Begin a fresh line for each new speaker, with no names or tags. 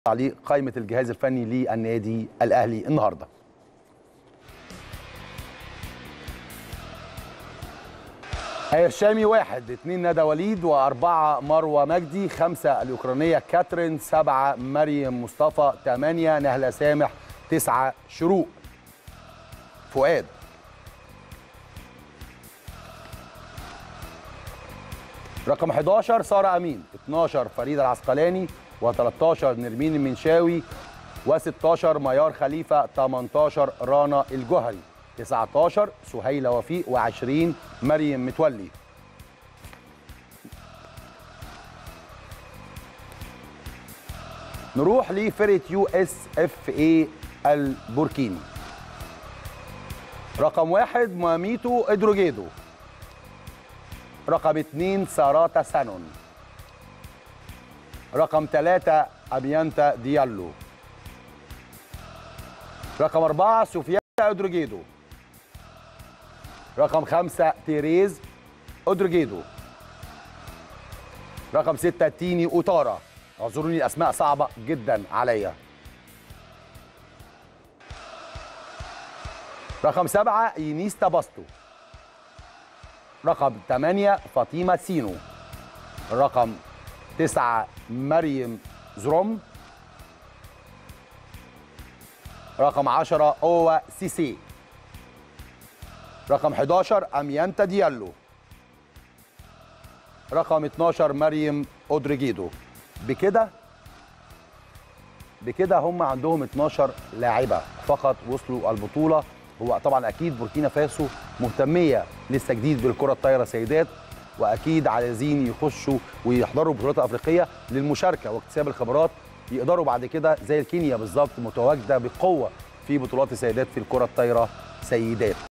تعليق قائمه الجهاز الفني للنادي الاهلي النهارده هشامي واحد اثنين ندى وليد وأربعة مروة مجدي خمسة الأوكرانية كاترين سبعة مريم مصطفى ثمانية نهلة سامح تسعة شروق فؤاد رقم 11 سارة أمين 12 فريدة العسقلاني و13 نرمين المنشاوي و16 ميار خليفة 18 رانا الجهري 19 سهيلة وفيق و20 مريم متولي نروح لفرقة يو اس اف اي البوركيني رقم واحد ماميتو ادروجيدو رقم اثنين ساراتا سانون رقم ثلاثة أبيانتا ديالو رقم أربعة سوفياتا أودروجيدو رقم خمسة تيريز أودروجيدو رقم ستة تيني أوتارا اعذروني الأسماء صعبة جدا عليا رقم سبعة إينيستا باستو رقم ثمانية فاطمة سينو رقم تسعة مريم زروم رقم عشرة أوا سيسي رقم 11 أميانتا ديالو رقم 12 مريم أودريجيدو بكده بكده هم عندهم 12 لاعبة فقط وصلوا البطولة هو طبعا أكيد بوركينا فاسو مهتمية لسه جديد بالكرة الطايرة سيدات واكيد عايزين يخشوا ويحضروا بطولات افريقيه للمشاركه واكتساب الخبرات يقدروا بعد كده زي الكينيا بالظبط متواجده بقوه في بطولات السيدات في الكره الطايره سيدات